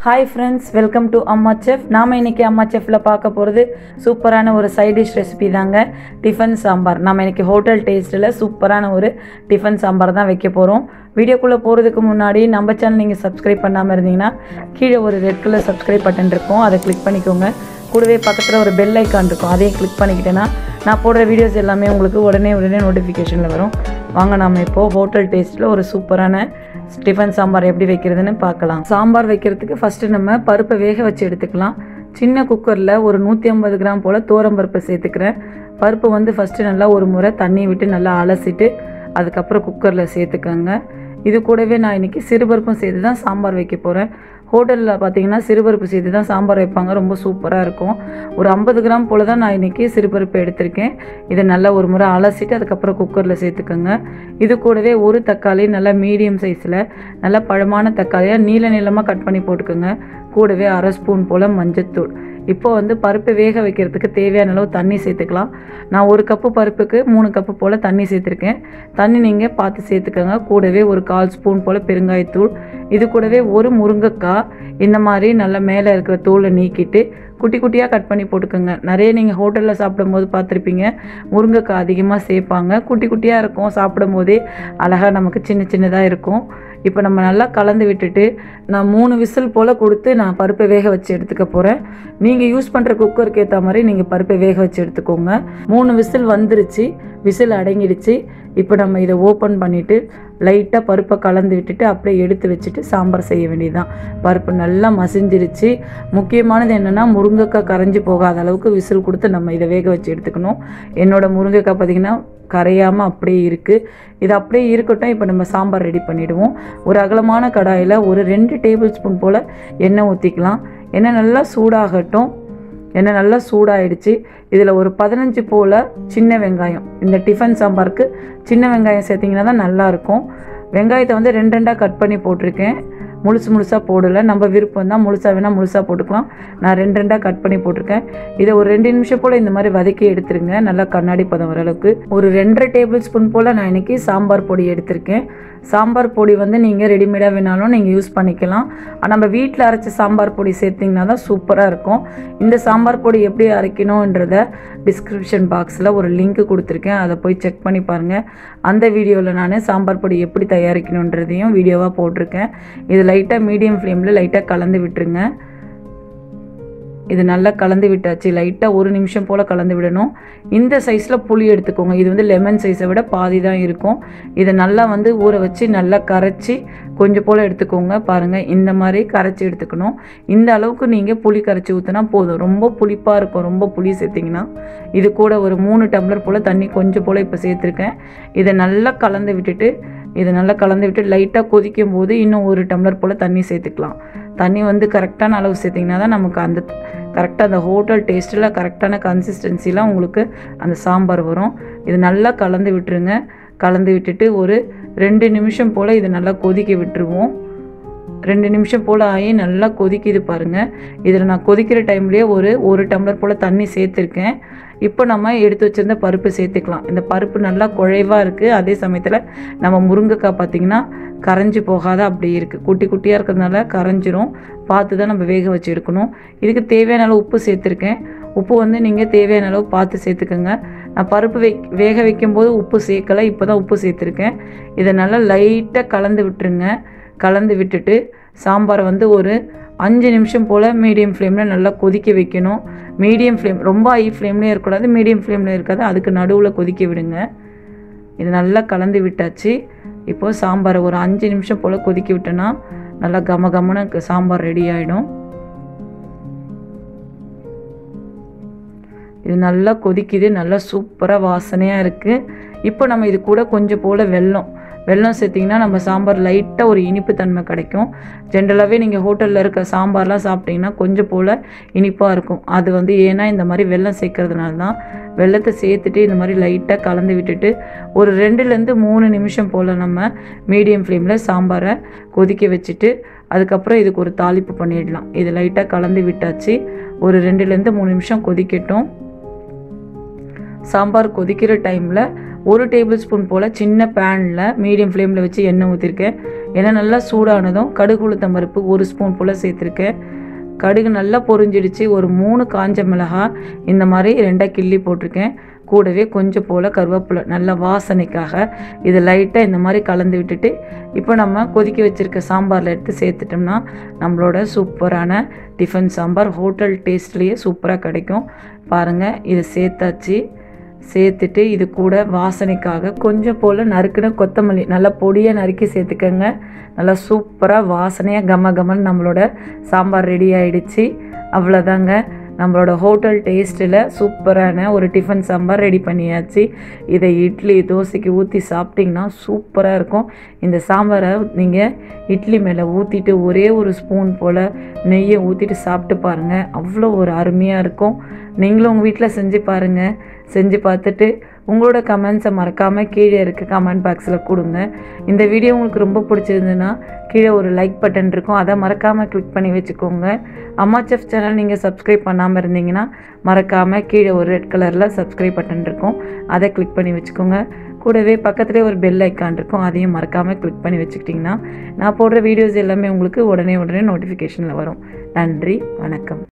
hi friends welcome to Amma chef நாம் இன்னைக்கு அம்மா செஃப்பில் பார்க்க போகிறது சூப்பரான ஒரு சைட் டிஷ் ரெசிபி தாங்க டிஃபன் சாம்பார் நம்ம இன்னைக்கு ஹோட்டல் டேஸ்ட்டில் சூப்பரான ஒரு டிஃபன் சாம்பார் தான் வைக்க போகிறோம் வீடியோக்குள்ளே போகிறதுக்கு முன்னாடி நம்ம சேனல் நீங்கள் சப்ஸ்கிரைப் பண்ணாமல் இருந்தீங்கன்னா கீழே ஒரு ரெட் கலர் சப்ஸ்கிரைப் பட்டன் இருக்கும் அதை கிளிக் பண்ணிக்கோங்க கூடவே பக்கத்தில் ஒரு பெல் ஐக்கான் இருக்கும் அதையும் கிளிக் பண்ணிக்கிட்டேன்னா நான் போடுற வீடியோஸ் எல்லாமே உங்களுக்கு உடனே உடனே நோட்டிஃபிகேஷனில் வரும் வாங்க நாம இப்போது ஹோட்டல் டேஸ்ட்டில் ஒரு சூப்பரான டிஃபன் சாம்பார் எப்படி வைக்கிறதுன்னு பார்க்கலாம் சாம்பார் வைக்கிறதுக்கு ஃபஸ்ட்டு நம்ம பருப்பை வேக வச்சு எடுத்துக்கலாம் சின்ன குக்கரில் ஒரு நூற்றி ஐம்பது கிராம் போல் பருப்பை சேர்த்துக்கிறேன் பருப்பு வந்து ஃபஸ்ட்டு நல்லா ஒரு முறை தண்ணி விட்டு நல்லா அலசிட்டு அதுக்கப்புறம் குக்கரில் சேர்த்துக்கோங்க இது கூடவே நான் இன்றைக்கி சிறுபருப்பும் சேர்த்து தான் சாம்பார் வைக்க போகிறேன் ஹோட்டலில் பார்த்தீங்கன்னா சிறுபருப்பு சேர்த்து தான் சாம்பார் வைப்பாங்க ரொம்ப சூப்பராக இருக்கும் ஒரு ஐம்பது கிராம் போல் தான் நான் இன்றைக்கி சிறுபருப்பு எடுத்திருக்கேன் இதை நல்லா ஒரு முறை அலசிட்டு அதுக்கப்புறம் குக்கரில் சேர்த்துக்கோங்க இது கூடவே ஒரு தக்காளி நல்லா மீடியம் சைஸில் நல்லா பழமான தக்காளியாக நீள நீளமாக கட் பண்ணி போட்டுக்கோங்க கூடவே அரை ஸ்பூன் போல் மஞ்சத்தூள் இப்போ வந்து பருப்பு வேக வைக்கிறதுக்கு தேவையான அளவு தண்ணி சேர்த்துக்கலாம் நான் ஒரு கப்பு பருப்புக்கு மூணு கப்பு போல் தண்ணி சேர்த்துருக்கேன் தண்ணி நீங்கள் பார்த்து சேர்த்துக்கோங்க கூடவே ஒரு கால் ஸ்பூன் போல் பெருங்காயத்தூள் இது கூடவே ஒரு முருங்கைக்காய் இந்த மாதிரி நல்லா மேலே இருக்கிற தூளை நீக்கிட்டு குட்டி குட்டியாக கட் பண்ணி போட்டுக்கோங்க நிறைய நீங்கள் ஹோட்டலில் சாப்பிடும்போது பார்த்துருப்பீங்க முருங்கைக்காய் அதிகமாக சேர்ப்பாங்க குட்டி குட்டியாக இருக்கும் சாப்பிடும் போதே அழகாக நமக்கு சின்ன சின்னதாக இருக்கும் இப்போ நம்ம நல்லா கலந்து விட்டுட்டு நான் மூணு விசில் போல் கொடுத்து நான் பருப்பை வேக வச்சு எடுத்துக்க போகிறேன் நீங்கள் யூஸ் பண்ணுற குக்கருக்கு ஏற்ற மாதிரி நீங்கள் பருப்பை வேக வச்சு எடுத்துக்கோங்க மூணு விசில் வந்துருச்சு விசில் அடங்கிடுச்சு இப்போ நம்ம இதை ஓப்பன் பண்ணிவிட்டு லைட்டாக பருப்பை கலந்து விட்டுட்டு அப்படியே எடுத்து வச்சுட்டு சாம்பார் செய்ய வேண்டியதுதான் பருப்பு நல்லா மசிஞ்சிருச்சு முக்கியமானது என்னென்னா முருங்கைக்காய் கரைஞ்சி போகாத அளவுக்கு விசில் கொடுத்து நம்ம இதை வேக வச்சு எடுத்துக்கணும் என்னோடய முருங்கைக்காய் பார்த்திங்கன்னா கரையாமல் அப்படியே இருக்குது இது அப்படியே இருக்கட்டும் இப்போ நம்ம சாம்பார் ரெடி பண்ணிவிடுவோம் ஒரு அகலமான கடாயில் ஒரு ரெண்டு டேபிள் ஸ்பூன் போல் எண்ணெய் ஊற்றிக்கலாம் எண்ணெய் நல்லா சூடாகட்டும் எண்ணெய் நல்லா சூடாயிடுச்சு இதில் ஒரு பதினஞ்சு போல் சின்ன வெங்காயம் இந்த டிஃபன் சாம்பாருக்கு சின்ன வெங்காயம் சேர்த்திங்கன்னா தான் நல்லாயிருக்கும் வெங்காயத்தை வந்து ரெண்டு ரெண்டாக கட் பண்ணி போட்டிருக்கேன் முழுசு முழுசாக போடலை நம்ம விருப்பம் தான் முழுசாக வேணால் முழுசாக போட்டுக்கலாம் நான் ரெண்டு ரெண்டாக கட் பண்ணி போட்டிருக்கேன் இதை ஒரு ரெண்டு நிமிஷம் போல் இந்த மாதிரி வதக்கி எடுத்துருங்க நல்லா கண்ணாடி பதம் வர அளவுக்கு ஒரு ரெண்டரை டேபிள் ஸ்பூன் போல் நான் இன்றைக்கி சாம்பார் பொடி எடுத்திருக்கேன் சாம்பார் பொடி வந்து நீங்கள் ரெடிமேடாக வேணாலும் நீங்கள் யூஸ் பண்ணிக்கலாம் ஆனால் நம்ம வீட்டில் அரைச்ச சாம்பார் பொடி சேர்த்திங்கன்னா தான் சூப்பராக இருக்கும் இந்த சாம்பார் பொடி எப்படி அரைக்கணுன்றத டிஸ்கிரிப்ஷன் பாக்ஸில் ஒரு லிங்க் கொடுத்துருக்கேன் அதை போய் செக் பண்ணி பாருங்கள் அந்த வீடியோவில் நான் சாம்பார் பொடி எப்படி தயாரிக்கணுன்றதையும் வீடியோவாக போட்டிருக்கேன் இது லைட்டாக மீடியம் ஃப்ளேமில் லைட்டாக கலந்து விட்டுருங்க இது நல்லா கலந்து விட்டாச்சு லைட்டாக ஒரு நிமிஷம் போல் கலந்து விடணும் இந்த சைஸில் புளி எடுத்துக்கோங்க இது வந்து லெமன் சைஸை விட பாதி தான் இருக்கும் இதை நல்லா வந்து ஊற வச்சு நல்லா கரைச்சி கொஞ்சம் போல் எடுத்துக்கோங்க பாருங்கள் இந்த மாதிரி கரைச்சி எடுத்துக்கணும் இந்த அளவுக்கு நீங்கள் புளி கரைச்சி ஊற்றினா போதும் ரொம்ப புளிப்பாக இருக்கும் ரொம்ப புளி சேர்த்திங்கன்னா இது கூட ஒரு மூணு டம்ளர் போல் தண்ணி கொஞ்சம் போல் இப்போ சேர்த்துருக்கேன் இதை நல்லா கலந்து விட்டுட்டு இதை நல்லா கலந்து விட்டு லைட்டாக கொதிக்கும் போது இன்னும் ஒரு டம்ளர் போல் தண்ணி சேர்த்துக்கலாம் தண்ணி வந்து கரெக்டான அளவு சேர்த்திங்கன்னா தான் நமக்கு அந்த கரெக்டாக அந்த ஹோட்டல் டேஸ்ட்டில் கரெக்டான கன்சிஸ்டன்சிலாம் உங்களுக்கு அந்த சாம்பார் வரும் இது நல்லா கலந்து விட்டுருங்க கலந்து விட்டுட்டு ஒரு ரெண்டு நிமிஷம் போல் இதை நல்லா கொதிக்க விட்டுருவோம் ரெண்டு நிமிஷம் போல் ஆகி நல்லா கொதிக்குது பாருங்கள் இதில் நான் கொதிக்கிற டைம்லேயே ஒரு ஒரு டம்ளர் போல் தண்ணி சேர்த்துருக்கேன் இப்போ நம்ம எடுத்து வச்சுருந்த பருப்பு சேர்த்துக்கலாம் இந்த பருப்பு நல்லா குழைவாக இருக்குது அதே சமயத்தில் நம்ம முருங்கைக்காய் பார்த்திங்கன்னா கரைஞ்சி போகாத அப்படி இருக்குது குட்டி குட்டியாக இருக்கிறதுனால கரைஞ்சிரும் பார்த்து தான் நம்ம வேக வச்சு எடுக்கணும் இதுக்கு தேவையான அளவு உப்பு சேர்த்துருக்கேன் உப்பு வந்து நீங்கள் தேவையான அளவு பார்த்து சேர்த்துக்கோங்க நான் பருப்பு வை வேக வைக்கும்போது உப்பு சேர்க்கலை இப்போ தான் உப்பு சேர்த்துருக்கேன் இதை நல்லா லைட்டாக கலந்து விட்டுருங்க கலந்து விட்டுட்டு சாம்பாரை வந்து ஒரு அஞ்சு நிமிஷம் போல் மீடியம் ஃப்ளேமில் நல்லா கொதிக்க வைக்கணும் மீடியம் ஃப்ளேம் ரொம்ப ஹை ஃப்ளேம்லேயும் இருக்கக்கூடாது மீடியம் ஃப்ளேமில் இருக்காது அதுக்கு நடுவில் கொதிக்க விடுங்க இது நல்லா கலந்து விட்டாச்சு இப்போது சாம்பாரை ஒரு அஞ்சு நிமிஷம் போல் கொதிக்க விட்டோன்னா நல்லா கம கமன்னு சாம்பார் ரெடி ஆகிடும் இது நல்லா கொதிக்குது நல்லா சூப்பராக வாசனையாக இருக்குது இப்போ நம்ம இது கூட கொஞ்சம் போல் வெல்லம் வெல்லம் சேர்த்திங்கன்னா நம்ம சாம்பார் லைட்டாக ஒரு இனிப்பு தன்மை கிடைக்கும் ஜென்ரலாகவே நீங்கள் ஹோட்டலில் இருக்க சாம்பார்லாம் சாப்பிட்டிங்கன்னா கொஞ்சம் போல் இனிப்பாக இருக்கும் அது வந்து ஏன்னா இந்த மாதிரி வெல்லம் சேர்க்கறதுனால தான் வெள்ளத்தை சேர்த்துட்டு இந்த மாதிரி லைட்டாக கலந்து விட்டுட்டு ஒரு ரெண்டுலேருந்து மூணு நிமிஷம் போல் நம்ம மீடியம் ஃப்ளேமில் சாம்பாரை கொதிக்க வச்சுட்டு அதுக்கப்புறம் இதுக்கு ஒரு தாளிப்பு பண்ணிடலாம் இது லைட்டாக கலந்து விட்டாச்சு ஒரு ரெண்டுலேருந்து மூணு நிமிஷம் கொதிக்கட்டும் சாம்பார் கொதிக்கிற டைமில் ஒரு டேபிள் ஸ்பூன் போல் சின்ன பேனில் மீடியம் ஃப்ளேமில் வச்சு எண்ணெய் ஊற்றிருக்கேன் ஏன்னா நல்லா சூடானதும் கடுகு உளுத்தம் பருப்பு ஒரு ஸ்பூன் போல் சேர்த்துருக்கேன் கடுகு நல்லா பொரிஞ்சிடுச்சு ஒரு மூணு காஞ்ச மிளகாய் இந்த மாதிரி ரெண்டாக கிள்ளி போட்டிருக்கேன் கூடவே கொஞ்சம் போல் கருவேப்பிலை நல்ல வாசனைக்காக இது லைட்டாக இந்த மாதிரி கலந்து விட்டுட்டு இப்போ நம்ம கொதிக்க வச்சுருக்க சாம்பாரில் எடுத்து சேர்த்துட்டோம்னா நம்மளோட சூப்பரான டிஃபன் சாம்பார் ஹோட்டல் டேஸ்ட்லேயே சூப்பராக கிடைக்கும் பாருங்கள் இதை சேர்த்தாச்சு சேர்த்துட்டு இது கூட வாசனைக்காக கொஞ்சம் போல் நறுக்குன கொத்தமல்லி நல்லா பொடியாக நறுக்கி சேர்த்துக்கோங்க நல்லா சூப்பராக வாசனையாக கம கமன்னு நம்மளோட சாம்பார் ரெடி ஆயிடுச்சு அவ்வளோதாங்க நம்மளோட ஹோட்டல் டேஸ்ட்டில் சூப்பரான ஒரு டிஃபன் சாம்பார் ரெடி பண்ணியாச்சு இதை இட்லி தோசைக்கு ஊற்றி சாப்பிட்டிங்கன்னா சூப்பராக இருக்கும் இந்த சாம்பாரை நீங்கள் இட்லி மேலே ஊற்றிட்டு ஒரே ஒரு ஸ்பூன் போல் நெய்யை ஊற்றிட்டு சாப்பிட்டு பாருங்கள் அவ்வளோ ஒரு அருமையாக இருக்கும் நீங்களும் உங்கள் வீட்டில் செஞ்சு பாருங்கள் செஞ்சு பார்த்துட்டு உங்களோட கமெண்ட்ஸை மறக்காமல் கீழே இருக்க கமெண்ட் பாக்ஸில் கொடுங்க இந்த வீடியோ உங்களுக்கு ரொம்ப பிடிச்சிருந்ததுன்னா கீழே ஒரு லைக் பட்டன் இருக்கும் அதை மறக்காமல் கிளிக் பண்ணி வச்சுக்கோங்க அம்மா செஃப் சேனல் நீங்கள் சப்ஸ்கிரைப் பண்ணாமல் இருந்தீங்கன்னா மறக்காமல் கீழே ஒரு ரெட் கலரில் சப்ஸ்கிரைப் பட்டன் இருக்கும் அதை கிளிக் பண்ணி வச்சுக்கோங்க கூடவே பக்கத்துலேயே ஒரு பெல் ஐக்கான் இருக்கும் அதையும் மறக்காமல் கிளிக் பண்ணி வச்சுக்கிட்டிங்கன்னா நான் போடுற வீடியோஸ் எல்லாமே உங்களுக்கு உடனே உடனே நோட்டிஃபிகேஷனில் வரும் நன்றி வணக்கம்